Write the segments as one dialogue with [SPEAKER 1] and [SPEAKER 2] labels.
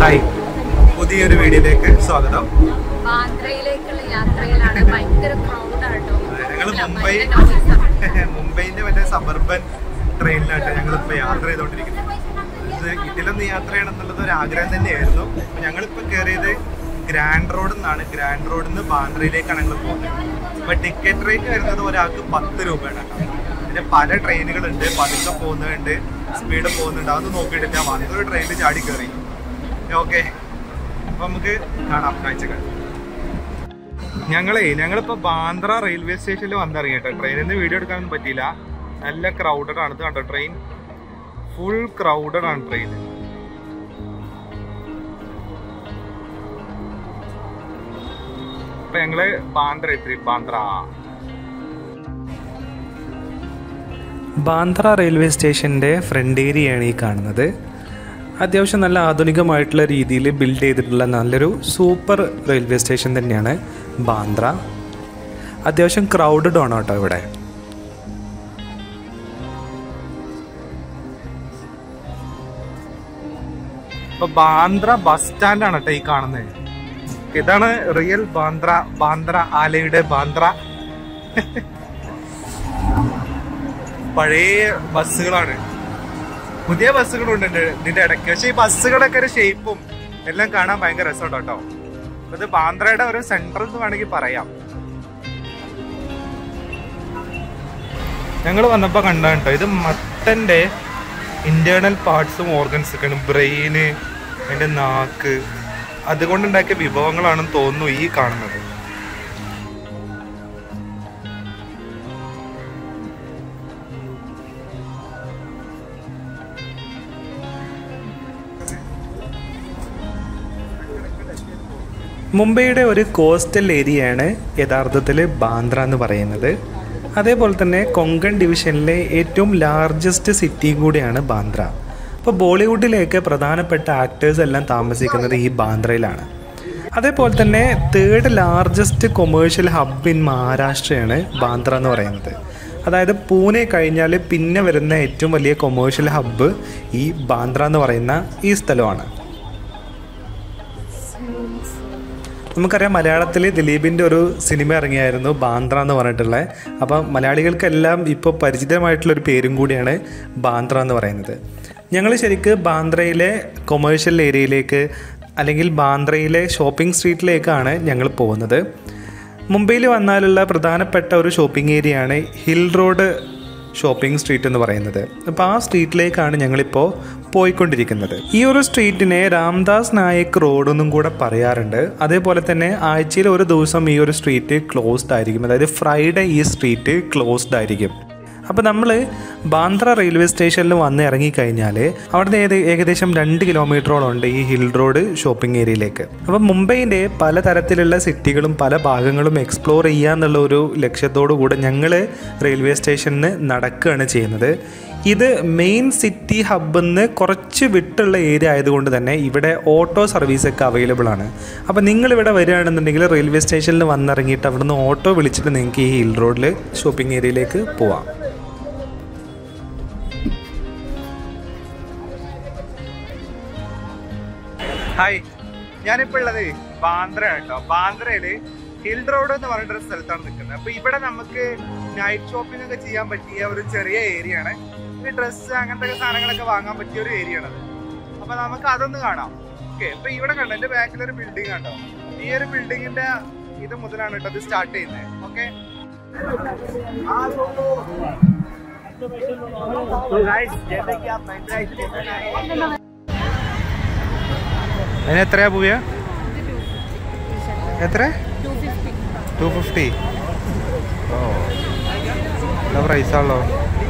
[SPEAKER 1] Hi പുതിയൊരു വീഡിയോയിലേക്ക് സ്വാഗതം
[SPEAKER 2] ബാന്ദ്രയിലേക്കുള്ള യാത്രയിലാണ് ഭയങ്കര ക്രൗഡാട്ടോ
[SPEAKER 1] ഞങ്ങൾ മുംബൈ മുംബൈന്റെ മറ്റേ സബർബൻ ട്രെയിനിലായിട്ട് ഞങ്ങൾ ഇപ്പൊ യാത്ര ചെയ്തുകൊണ്ടിരിക്കുന്നത് ഇത് ഇതിലൊന്ന് യാത്ര ചെയ്യണം എന്നുള്ളത് ഒരു ആഗ്രഹം തന്നെയായിരുന്നു അപ്പൊ ഞങ്ങളിപ്പോ കയറിയത് ഗ്രാൻഡ് റോഡിൽ നിന്നാണ് ഗ്രാൻഡ് റോഡിൽ നിന്ന് ബാന്ദ്രയിലേക്കാണ് ഞങ്ങൾ പോകുന്നത് അപ്പൊ ടിക്കറ്റ് റേറ്റ് വരുന്നത് ഒരാൾക്ക് പത്ത് രൂപയാണ് കേട്ടോ പിന്നെ പല ട്രെയിനുകളുണ്ട് പതുക്കെ പോകുന്നുണ്ട് സ്പീഡ് പോകുന്നുണ്ട് അതൊന്നും നോക്കിയിട്ട് ഞാൻ വന്നൊരു ട്രെയിനിൽ ചാടി കയറി ഓക്കെ അപ്പൊ നമുക്ക് കാണാം കാഴ്ചകൾ ഞങ്ങളേ ഞങ്ങളിപ്പോ ബാന്ദ്ര റെയിൽവേ സ്റ്റേഷനിൽ വന്നിറങ്ങി കേട്ടോ ട്രെയിനിൽ നിന്ന് വീഡിയോ എടുക്കാനൊന്നും പറ്റിയില്ല നല്ല ക്രൗഡഡ് ആണ് ഇത് കണ്ടോ ട്രെയിൻ ഫുൾ ക്രൗഡഡ് ആണ് ട്രെയിൻ അപ്പൊ ഞങ്ങള് ബാന്ദ്ര എത്തി ബാന്ദ്ര
[SPEAKER 3] ബാന്ദ്ര റെയിൽവേ സ്റ്റേഷൻ്റെ ഫ്രണ്ട് ഏരിയയാണ് ഈ കാണുന്നത് അത്യാവശ്യം നല്ല ആധുനികമായിട്ടുള്ള രീതിയിൽ ബിൽഡ് ചെയ്തിട്ടുള്ള നല്ലൊരു സൂപ്പർ റെയിൽവേ സ്റ്റേഷൻ തന്നെയാണ് ബാന്ദ്ര അത്യാവശ്യം ക്രൗഡഡ് ആണ് കേട്ടോ ഇവിടെ
[SPEAKER 1] ഇപ്പൊ ബാന്ദ്ര ബസ് സ്റ്റാൻഡ് ആണ് കേട്ടോ ഈ കാണുന്നത് ഇതാണ് റിയൽ ബാന്ദ്ര ബാന്ദ്ര ആലയുടെ ബാന്ദ്ര പഴയ ബസ്സുകളാണ് പുതിയ ബസ്സുകളുണ്ട് ഇതിന്റെ- ഇതിന്റെ ഇടയ്ക്ക് പക്ഷെ ഈ ബസ്സുകളൊക്കെ ഒരു ഷേപ്പും എല്ലാം കാണാൻ ഭയങ്കര രസമുണ്ട് കേട്ടോ അപ്പൊ ഇത് ബാന്ദ്രയുടെ ഒരു സെൻട്രൽ എന്ന് വേണമെങ്കിൽ പറയാം ഞങ്ങൾ വന്നപ്പോ കണ്ട കേട്ടോ ഇത് മത്തന്റെ ഇന്റേണൽ പാർട്സും ഓർഗൻസ് ഒക്കെയാണ് ബ്രെയിന് അതിന്റെ നാക്ക് അതുകൊണ്ടുണ്ടാക്കിയ വിഭവങ്ങളാണെന്ന് തോന്നുന്നു ഈ കാണുന്നത്
[SPEAKER 3] മുംബൈയുടെ ഒരു കോസ്റ്റൽ ഏരിയയാണ് യഥാർത്ഥത്തിൽ ബാന്ദ്ര എന്ന് പറയുന്നത് അതേപോലെ തന്നെ കൊങ്കൺ ഡിവിഷനിലെ ഏറ്റവും ലാർജസ്റ്റ് സിറ്റി കൂടിയാണ് ബാന്ദ്ര അപ്പോൾ ബോളിവുഡിലേക്ക് പ്രധാനപ്പെട്ട ആക്ടേഴ്സ് എല്ലാം താമസിക്കുന്നത് ഈ ബാന്ദ്രയിലാണ് അതേപോലെ തന്നെ third largest commercial hub in മഹാരാഷ്ട്രയാണ് ബാന്ദ്ര എന്ന് പറയുന്നത് അതായത് പൂനെ കഴിഞ്ഞാൽ പിന്നെ വരുന്ന ഏറ്റവും വലിയ കൊമേഴ്ഷ്യൽ ഹബ്ബ് ഈ ബാന്ദ്ര എന്ന് പറയുന്ന ഈ സ്ഥലമാണ് നമുക്കറിയാം മലയാളത്തിൽ ദിലീപിൻ്റെ ഒരു സിനിമ ഇറങ്ങിയായിരുന്നു ബാന്ദ്ര എന്ന് പറഞ്ഞിട്ടുള്ള അപ്പം മലയാളികൾക്കെല്ലാം ഇപ്പോൾ പരിചിതമായിട്ടുള്ളൊരു പേരും കൂടിയാണ് ബാന്ദ്ര എന്ന് പറയുന്നത് ഞങ്ങൾ ശരിക്ക് ബാന്ദ്രയിലെ കൊമേഴ്ഷ്യൽ ഏരിയയിലേക്ക് അല്ലെങ്കിൽ ബാന്ദ്രയിലെ ഷോപ്പിംഗ് സ്ട്രീറ്റിലേക്കാണ് ഞങ്ങൾ പോകുന്നത് മുംബൈയിൽ വന്നാലുള്ള പ്രധാനപ്പെട്ട ഒരു ഷോപ്പിംഗ് ഏരിയയാണ് ഹിൽ റോഡ് ഷോപ്പിംഗ് സ്ട്രീറ്റ് എന്ന് പറയുന്നത് അപ്പോൾ ആ സ്ട്രീറ്റിലേക്കാണ് ഞങ്ങളിപ്പോൾ പോയിക്കൊണ്ടിരിക്കുന്നത് ഈ ഒരു സ്ട്രീറ്റിനെ രാംദാസ് നായക് റോഡ് എന്നും കൂടെ പറയാറുണ്ട് അതേപോലെ തന്നെ ആഴ്ചയിൽ ഒരു ദിവസം ഈ ഒരു സ്ട്രീറ്റ് ക്ലോസ്ഡ് ആയിരിക്കും അതായത് ഫ്രൈഡേ ഈ സ്ട്രീറ്റ് ക്ലോസ്ഡ് ആയിരിക്കും അപ്പോൾ നമ്മൾ ബാന്ദ്ര റെയിൽവേ സ്റ്റേഷനിൽ വന്ന് ഇറങ്ങിക്കഴിഞ്ഞാൽ അവിടുന്ന് ഏത് ഏകദേശം രണ്ട് കിലോമീറ്ററോളം ഉണ്ട് ഈ ഹിൽ റോഡ് ഷോപ്പിംഗ് ഏരിയയിലേക്ക് അപ്പോൾ മുംബൈൻ്റെ പലതരത്തിലുള്ള സിറ്റികളും പല ഭാഗങ്ങളും എക്സ്പ്ലോർ ചെയ്യാന്നുള്ള ഒരു ലക്ഷ്യത്തോടു കൂടെ ഞങ്ങൾ റെയിൽവേ സ്റ്റേഷനിൽ നടക്കുകയാണ് ചെയ്യുന്നത് ഇത് മെയിൻ സിറ്റി ഹബ്ബിൽ നിന്ന് കുറച്ച് വിട്ടുള്ള ഏരിയ ആയതുകൊണ്ട് തന്നെ ഇവിടെ ഓട്ടോ സർവീസ് ഒക്കെ അവൈലബിൾ ആണ് അപ്പോൾ നിങ്ങൾ ഇവിടെ വരികയാണെന്നുണ്ടെങ്കിൽ റെയിൽവേ സ്റ്റേഷനിൽ വന്നിറങ്ങിയിട്ട് അവിടുന്ന് ഓട്ടോ വിളിച്ചിട്ട് നിങ്ങൾക്ക് ഈ ഹിൽ റോഡിൽ ഷോപ്പിംഗ് ഏരിയയിലേക്ക് പോവാം
[SPEAKER 1] ഹായ് ഞാനിപ്പോ ഉള്ളത് ബാന്ദ്ര കേട്ടോ ബാന്ദ്രയില് ഹിൽ റോഡ് എന്ന് പറഞ്ഞിട്ടൊരു സ്ഥലത്താണ് നിൽക്കുന്നത് അപ്പൊ ഇവിടെ നമുക്ക് നൈറ്റ് ഷോപ്പിംഗ് ഒക്കെ ചെയ്യാൻ പറ്റിയ ഒരു ചെറിയ ഏരിയ ആണ് ഈ ഡ്രസ്സ് അങ്ങനത്തെ സാധനങ്ങളൊക്കെ വാങ്ങാൻ പറ്റിയ ഒരു ഏരിയ ആണത് അപ്പൊ നമുക്ക് അതൊന്ന് കാണാം ഓക്കെ ഇപ്പൊ ഇവിടെ കണ്ടോ എന്റെ ബാക്കിൽ ഒരു ബിൽഡിംഗ് കണ്ടോ ഈ ഒരു ബിൽഡിങ്ങിന്റെ ഇത് മുതലാണ് കേട്ടോ ഇത് സ്റ്റാർട്ട് ചെയ്യുന്നത് ഓക്കെ അതിന് എത്രയാ പോവുക എത്ര ടു ഫിഫ്റ്റി ഓ എന്താ പ്രൈസാണല്ലോ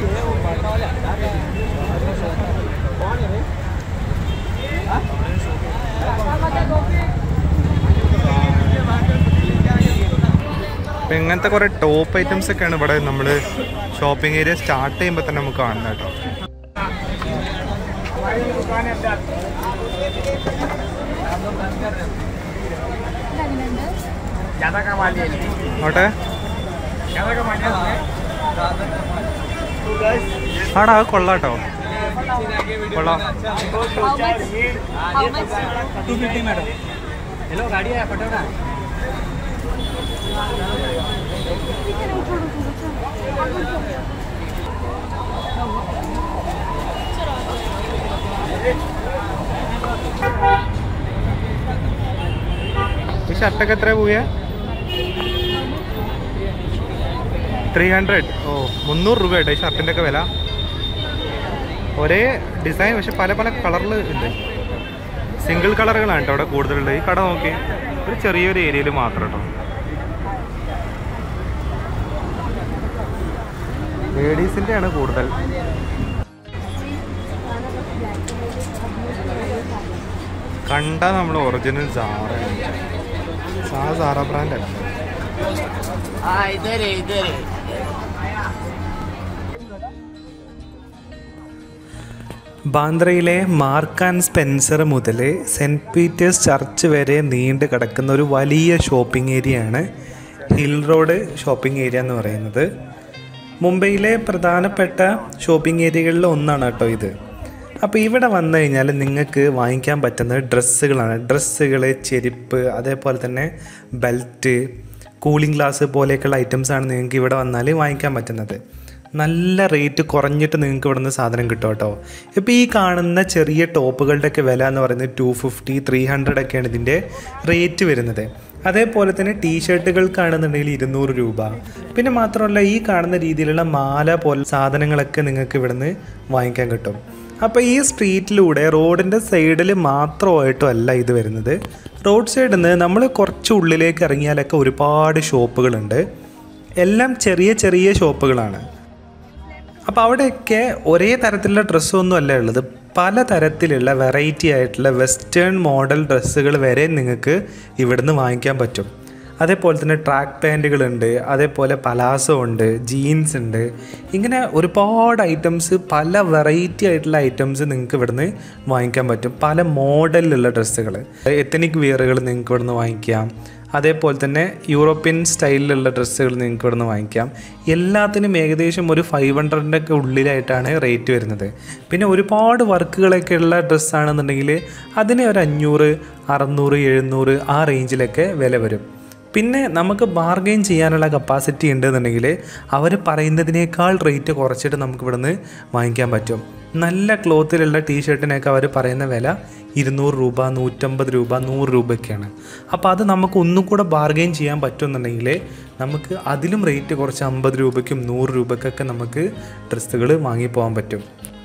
[SPEAKER 1] അപ്പൊ ഇങ്ങനത്തെ കുറെ ടോപ്പ് ഐറ്റംസ് ഒക്കെയാണ് ഇവിടെ നമ്മൾ ഷോപ്പിംഗ് ഏരിയ സ്റ്റാർട്ട് ചെയ്യുമ്പോൾ തന്നെ നമുക്ക് കാണുന്നത് കേട്ടോ നോട്ടെ ആടാ അത് കൊള്ളാട്ടോ കൊള്ളാം
[SPEAKER 2] How much?
[SPEAKER 4] Two fifty madam hello गाड़ी है पटोड़ा
[SPEAKER 1] ഈ ഷർട്ടൊക്കെ എത്ര പോയ ത്രീ ഹൺഡ്രഡ് ഓ മുന്നൂറ് രൂപ കേട്ടോ ഈ ഷർട്ടിൻ്റെ ഒക്കെ വില ഒരേ ഡിസൈൻ പക്ഷെ പല പല കളറിൽ ഉണ്ട് സിംഗിൾ കളറുകളാണ് കേട്ടോ അവിടെ കൂടുതലുള്ളത് ഈ കട നോക്കി ഒരു ചെറിയൊരു ഏരിയയിൽ മാത്രം കേട്ടോ ലേഡീസിൻ്റെ ആണ് കൂടുതൽ കണ്ടാൽ നമ്മൾ ഒറിജിനൽ സാറ സാ സാറ ബ്രാൻഡ് അല്ല
[SPEAKER 4] हाँ इधर है इधर है
[SPEAKER 3] ബാന്ദ്രയിലെ മാർക്ക് ആൻഡ് സ്പെൻസർ മുതൽ സെൻറ്റ് പീറ്റേഴ്സ് ചർച്ച് വരെ നീണ്ടു കിടക്കുന്ന ഒരു വലിയ ഷോപ്പിംഗ് ഏരിയയാണ് ഹിൽ റോഡ് ഷോപ്പിംഗ് ഏരിയ എന്ന് പറയുന്നത് മുംബൈയിലെ പ്രധാനപ്പെട്ട ഷോപ്പിംഗ് ഏരിയകളിൽ ഒന്നാണ് കേട്ടോ ഇത് അപ്പോൾ ഇവിടെ വന്നു കഴിഞ്ഞാൽ നിങ്ങൾക്ക് വാങ്ങിക്കാൻ പറ്റുന്നത് ഡ്രസ്സുകളാണ് ഡ്രസ്സുകൾ ചെരുപ്പ് അതേപോലെ തന്നെ ബെൽറ്റ് കൂളിംഗ് ഗ്ലാസ് പോലെയൊക്കെയുള്ള ഐറ്റംസാണ് നിങ്ങൾക്ക് ഇവിടെ വന്നാൽ വാങ്ങിക്കാൻ പറ്റുന്നത് നല്ല റേറ്റ് കുറഞ്ഞിട്ട് നിങ്ങൾക്ക് ഇവിടെ നിന്ന് സാധനം കിട്ടും കേട്ടോ ഇപ്പോൾ ഈ കാണുന്ന ചെറിയ ടോപ്പുകളുടെയൊക്കെ വില എന്ന് പറയുന്നത് ടു ഫിഫ്റ്റി ത്രീ ഹൺഡ്രഡ് ഒക്കെയാണ് ഇതിൻ്റെ റേറ്റ് വരുന്നത് അതേപോലെ തന്നെ ടീ ഷർട്ടുകൾക്കാണെന്നുണ്ടെങ്കിൽ ഇരുന്നൂറ് രൂപ പിന്നെ മാത്രമല്ല ഈ കാണുന്ന രീതിയിലുള്ള മാല പോലെ സാധനങ്ങളൊക്കെ നിങ്ങൾക്ക് ഇവിടുന്ന് വാങ്ങിക്കാൻ കിട്ടും അപ്പോൾ ഈ സ്ട്രീറ്റിലൂടെ റോഡിൻ്റെ സൈഡിൽ മാത്രമായിട്ടും അല്ല ഇത് വരുന്നത് റോഡ് സൈഡിൽ നിന്ന് നമ്മൾ കുറച്ച് ഉള്ളിലേക്ക് ഇറങ്ങിയാലൊക്കെ ഒരുപാട് ഷോപ്പുകളുണ്ട് എല്ലാം ചെറിയ ചെറിയ ഷോപ്പുകളാണ് അപ്പോൾ അവിടെയൊക്കെ ഒരേ തരത്തിലുള്ള ഡ്രസ്സൊന്നും അല്ല ഉള്ളത് പല തരത്തിലുള്ള വെറൈറ്റി ആയിട്ടുള്ള വെസ്റ്റേൺ മോഡൽ ഡ്രസ്സുകൾ വരെ നിങ്ങൾക്ക് ഇവിടുന്ന് വാങ്ങിക്കാൻ പറ്റും അതേപോലെ തന്നെ ട്രാക്ക് പാൻറ്റുകളുണ്ട് അതേപോലെ പലാസോ ഉണ്ട് ജീൻസ് ഉണ്ട് ഇങ്ങനെ ഒരുപാട് ഐറ്റംസ് പല വെറൈറ്റി ആയിട്ടുള്ള ഐറ്റംസ് നിങ്ങൾക്ക് ഇവിടുന്ന് വാങ്ങിക്കാൻ പറ്റും പല മോഡലിലുള്ള ഡ്രസ്സുകൾ എത്തനിക് വിയറുകൾ നിങ്ങൾക്ക് ഇവിടുന്ന് വാങ്ങിക്കാം അതേപോലെ തന്നെ യൂറോപ്യൻ സ്റ്റൈലിലുള്ള ഡ്രസ്സുകൾ നിങ്ങൾക്ക് ഇവിടുന്ന് വാങ്ങിക്കാം എല്ലാത്തിനും ഏകദേശം ഒരു ഫൈവ് ഹൺഡ്രഡിൻ്റെ ഒക്കെ ഉള്ളിലായിട്ടാണ് റേറ്റ് വരുന്നത് പിന്നെ ഒരുപാട് വർക്കുകളൊക്കെ ഉള്ള ഡ്രസ്സാണെന്നുണ്ടെങ്കിൽ അതിന് ഒരു അഞ്ഞൂറ് അറുന്നൂറ് എഴുന്നൂറ് ആ റേഞ്ചിലൊക്കെ വില വരും പിന്നെ നമുക്ക് ബാർഗെയിൻ ചെയ്യാനുള്ള കപ്പാസിറ്റി ഉണ്ടെന്നുണ്ടെങ്കിൽ അവർ പറയുന്നതിനേക്കാൾ റേറ്റ് കുറച്ചിട്ട് നമുക്ക് ഇവിടുന്ന് വാങ്ങിക്കാൻ പറ്റും നല്ല ക്ലോത്തിലുള്ള ടീഷർട്ടിനൊക്കെ അവർ പറയുന്ന വില ഇരുന്നൂറ് രൂപ നൂറ്റമ്പത് രൂപ നൂറ് രൂപയൊക്കെയാണ് അപ്പോൾ അത് നമുക്ക് ഒന്നും കൂടെ ബാർഗെയിൻ ചെയ്യാൻ പറ്റുമെന്നുണ്ടെങ്കിൽ നമുക്ക് അതിലും റേറ്റ് കുറച്ച് അമ്പത് രൂപയ്ക്കും നൂറ് രൂപയ്ക്കൊക്കെ നമുക്ക് ഡ്രസ്സുകൾ വാങ്ങിപ്പോകാൻ പറ്റും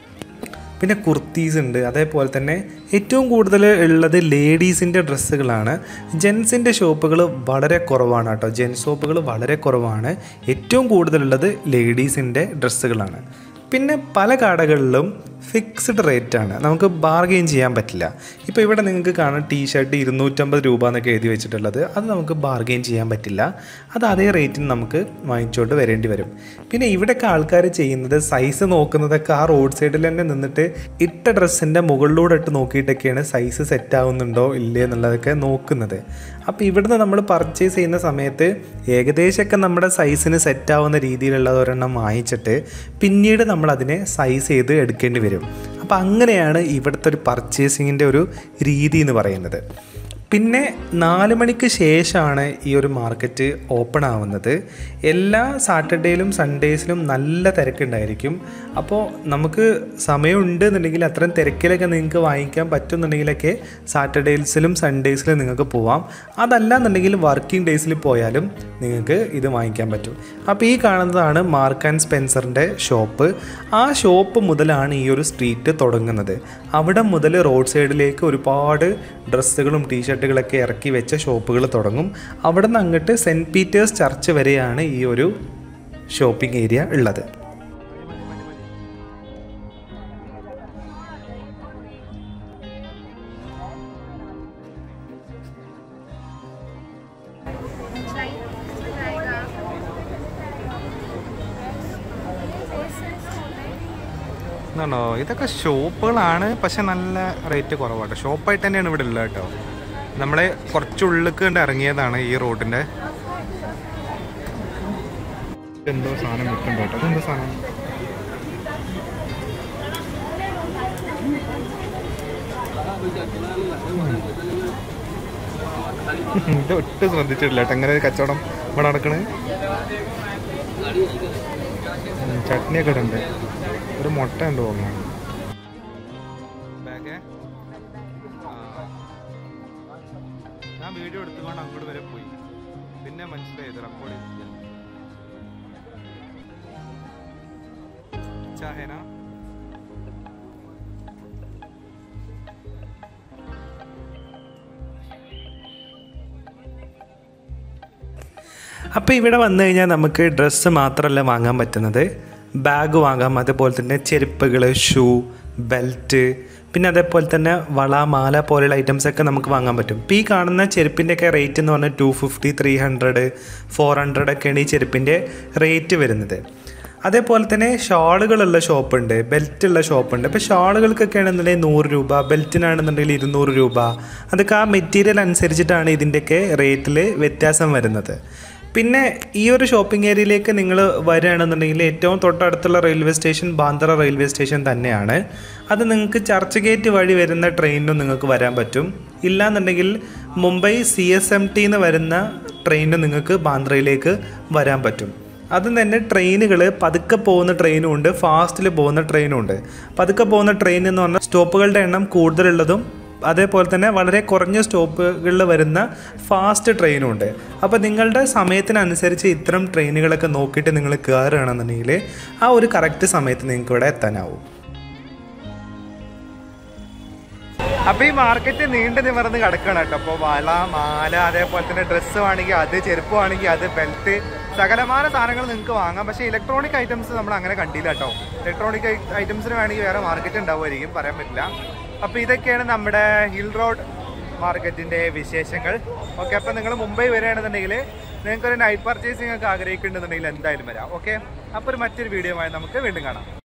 [SPEAKER 3] പിന്നെ കുർത്തീസ് ഉണ്ട് അതേപോലെ തന്നെ ഏറ്റവും കൂടുതൽ ഉള്ളത് ലേഡീസിൻ്റെ ഡ്രസ്സുകളാണ് ജെൻസിൻ്റെ ഷോപ്പുകൾ വളരെ കുറവാണ് കേട്ടോ ജെൻസ് ഷോപ്പുകൾ വളരെ കുറവാണ് ഏറ്റവും കൂടുതലുള്ളത് ലേഡീസിൻ്റെ ഡ്രസ്സുകളാണ് പിന്നെ പല കടകളിലും ഫിക്സ്ഡ് റേറ്റാണ് നമുക്ക് ബാർഗെയിൻ ചെയ്യാൻ പറ്റില്ല ഇപ്പോൾ ഇവിടെ നിങ്ങൾക്ക് കാണാം ടീ ഷർട്ട് ഇരുന്നൂറ്റമ്പത് രൂപ എന്നൊക്കെ എഴുതി വെച്ചിട്ടുള്ളത് അത് നമുക്ക് ബാർഗെയിൻ ചെയ്യാൻ പറ്റില്ല അത് അതേ റേറ്റിന് നമുക്ക് വാങ്ങിച്ചുകൊണ്ട് വരേണ്ടി വരും പിന്നെ ഇവിടെയൊക്കെ ആൾക്കാർ ചെയ്യുന്നത് സൈസ് നോക്കുന്നതൊക്കെ ആ റോഡ് സൈഡിൽ തന്നെ നിന്നിട്ട് ഇട്ട ഡ്രസ്സിൻ്റെ മുകളിലൂടെ ഇട്ട് നോക്കിയിട്ടൊക്കെയാണ് സൈസ് സെറ്റ് ആവുന്നുണ്ടോ ഇല്ലേ എന്നുള്ളതൊക്കെ നോക്കുന്നത് അപ്പോൾ ഇവിടുന്ന് നമ്മൾ പർച്ചേസ് ചെയ്യുന്ന സമയത്ത് ഏകദേശമൊക്കെ നമ്മുടെ സൈസിന് സെറ്റ് ആവുന്ന രീതിയിലുള്ള ഒരെണ്ണം വാങ്ങിച്ചിട്ട് പിന്നീട് നമ്മൾ അതിനെ സൈസ് ചെയ്ത് എടുക്കേണ്ടി വരും അപ്പോൾ അങ്ങനെയാണ് ഇവിടുത്തെ ഒരു പർച്ചേസിങ്ങിൻ്റെ ഒരു രീതി എന്ന് പറയുന്നത് പിന്നെ നാല് മണിക്ക് ശേഷമാണ് ഈ ഒരു മാർക്കറ്റ് ഓപ്പൺ ആവുന്നത് എല്ലാ സാറ്റർഡേയിലും സൺഡേസിലും നല്ല തിരക്കുണ്ടായിരിക്കും അപ്പോൾ നമുക്ക് സമയമുണ്ട് എന്നുണ്ടെങ്കിൽ അത്രയും തിരക്കിലൊക്കെ നിങ്ങൾക്ക് വാങ്ങിക്കാൻ പറ്റുന്നുണ്ടെങ്കിലൊക്കെ സാറ്റർഡേസിലും സൺഡേസിലും നിങ്ങൾക്ക് പോവാം അതല്ല എന്നുണ്ടെങ്കിൽ വർക്കിംഗ് ഡേയ്സിൽ പോയാലും നിങ്ങൾക്ക് ഇത് വാങ്ങിക്കാൻ പറ്റും അപ്പോൾ ഈ കാണുന്നതാണ് മാർക്ക് ആൻഡ് സ്പെൻസറിൻ്റെ ഷോപ്പ് ആ ഷോപ്പ് മുതലാണ് ഈ ഒരു സ്ട്രീറ്റ് തുടങ്ങുന്നത് അവിടെ മുതൽ റോഡ് സൈഡിലേക്ക് ഒരുപാട് ഡ്രസ്സുകളും ടീഷർട്ടുകളൊക്കെ ഇറക്കി വെച്ച ഷോപ്പുകൾ തുടങ്ങും അവിടെ നിന്ന് അങ്ങോട്ട് സെൻറ്റ് പീറ്റേഴ്സ് ചർച്ച് വരെയാണ് ഈ ഒരു ഷോപ്പിംഗ് ഏരിയ ഉള്ളത്
[SPEAKER 1] എന്നാണോ ഇതൊക്കെ ഷോപ്പുകളാണ് പക്ഷെ നല്ല റേറ്റ് കുറവാട്ടോ ഷോപ്പായിട്ട് തന്നെയാണ് ഇവിടെ ഉള്ളത് കേട്ടോ നമ്മളെ കുറച്ചുള്ളിലേക്ക് കണ്ട് ഇറങ്ങിയതാണ് ഈ റോഡിൻ്റെ എന്തോ സാധനം വിൽക്കുന്നുണ്ട് കേട്ടോ ഇതെന്തോ സാധനം ഇത് ഒട്ടും ശ്രദ്ധിച്ചിട്ടില്ല കേട്ടോ അങ്ങനെ ഒരു കച്ചവടം ഇവിടെ നടക്കണേ ഉം, ചട്നിയൊക്കെ ഇവിടെ ഉണ്ട് ഒരു മുട്ട ഉണ്ട് തോന്നുന്നു ബാഗേ ഞാൻ വീഡിയോ എടുത്തുകൊണ്ട് അങ്ങോട്ട് വരെ പോയി പിന്നെ മനസ്സിലായത് റെക്കോർഡ് ചാഹേന
[SPEAKER 3] അപ്പോൾ ഇവിടെ വന്നു കഴിഞ്ഞാൽ നമുക്ക് ഡ്രസ്സ് മാത്രമല്ല വാങ്ങാൻ പറ്റുന്നത് ബാഗ് വാങ്ങാം അതേപോലെ തന്നെ ചെരുപ്പുകൾ ഷൂ ബെൽറ്റ് പിന്നെ അതേപോലെ തന്നെ വള മാല പോലെയുള്ള ഐറ്റംസ് ഒക്കെ നമുക്ക് വാങ്ങാൻ പറ്റും ഇപ്പോൾ ഈ കാണുന്ന ചെരുപ്പിൻ്റെയൊക്കെ റേറ്റ് എന്ന് പറഞ്ഞാൽ two fifty three hundred four hundred ഒക്കെയാണ് ഈ ചെരുപ്പിൻ്റെ റേറ്റ് വരുന്നത് അതേപോലെ തന്നെ ഷാളുകളുള്ള ഷോപ്പുണ്ട് ബെൽറ്റുള്ള ഷോപ്പുണ്ട് ഇപ്പോൾ ഷാളുകൾക്കൊക്കെ ആണെന്നുണ്ടെങ്കിൽ നൂറ് രൂപ ബെൽറ്റിനാണെന്നുണ്ടെങ്കിൽ ഇരുന്നൂറ് രൂപ അതൊക്കെ ആ മെറ്റീരിയൽ അനുസരിച്ചിട്ടാണ് ഇതിൻ്റെയൊക്കെ റേറ്റിൽ വ്യത്യാസം വരുന്നത് പിന്നെ ഈ ഒരു ഷോപ്പിംഗ് ഏരിയയിലേക്ക് നിങ്ങൾ വരികയാണെന്നുണ്ടെങ്കിൽ ഏറ്റവും തൊട്ടടുത്തുള്ള railway station Bandra railway station തന്നെയാണ് അത് നിങ്ങൾക്ക് ചർച്ച് ഗേറ്റ് വഴി വരുന്ന ട്രെയിനിനും നിങ്ങൾക്ക് വരാൻ പറ്റും ഇല്ലാന്നുണ്ടെങ്കിൽ മുംബൈ സി എസ് എം ടിന്ന് വരുന്ന ട്രെയിനും നിങ്ങൾക്ക് ബാന്ദ്രയിലേക്ക് വരാൻ പറ്റും അതും തന്നെ ട്രെയിനുകൾ പതുക്കെ പോകുന്ന ട്രെയിനും ഉണ്ട് ഫാസ്റ്റിൽ പോകുന്ന ട്രെയിനും ഉണ്ട് പതുക്കെ പോകുന്ന ട്രെയിൻ എന്ന് പറഞ്ഞാൽ സ്റ്റോപ്പുകളുടെ എണ്ണം കൂടുതലുള്ളതും അതേപോലെ തന്നെ വളരെ കുറഞ്ഞ സ്റ്റോപ്പുകളിൽ വരുന്ന ഫാസ്റ്റ് ട്രെയിനും ഉണ്ട് അപ്പോൾ നിങ്ങളുടെ സമയത്തിനനുസരിച്ച് ഇത്തരം ട്രെയിനുകളൊക്കെ നോക്കിയിട്ട് നിങ്ങൾ കയറുകയാണെന്നുണ്ടെങ്കിൽ ആ ഒരു കറക്റ്റ് സമയത്ത് നിങ്ങൾക്ക് ഇവിടെ എത്താനാവും
[SPEAKER 1] അപ്പൊ ഈ മാർക്കറ്റ് നീണ്ടു നിവർന്ന് കിടക്കണം കേട്ടോ അപ്പോൾ വള മാല അതേപോലെ തന്നെ ഡ്രസ്സ് വേണമെങ്കിൽ അത് ചെരുപ്പ് വേണമെങ്കിൽ അത് ബെൽറ്റ് സകലമാന സാധനങ്ങൾ നിങ്ങൾക്ക് വാങ്ങാം പക്ഷേ ഇലക്ട്രോണിക് ഐറ്റംസ് നമ്മൾ അങ്ങനെ കണ്ടില്ല കേട്ടോ ഇലക്ട്രോണിക് ഐറ്റംസിന് വേണമെങ്കിൽ വേറെ മാർക്കറ്റ് ഉണ്ടാവുമായിരിക്കും പറയാൻ പറ്റില്ല അപ്പോൾ ഇതൊക്കെയാണ് നമ്മുടെ ഹിൽ റോഡ് മാർക്കറ്റിന്റെ വിശേഷങ്ങൾ ഓക്കെ അപ്പോൾ നിങ്ങൾ മുംബൈ വരികയാണെന്നുണ്ടെങ്കിൽ നിങ്ങൾക്ക് ഒരു നൈറ്റ് പർച്ചേസിംഗ് ഒക്കെ ആഗ്രഹിക്കുന്നുണ്ടെന്നുണ്ടെങ്കിൽ എന്തായാലും വരാം ഓക്കെ അപ്പോൾ ഒരു മറ്റൊരു വീഡിയോ നമുക്ക് വീണ്ടും കാണാം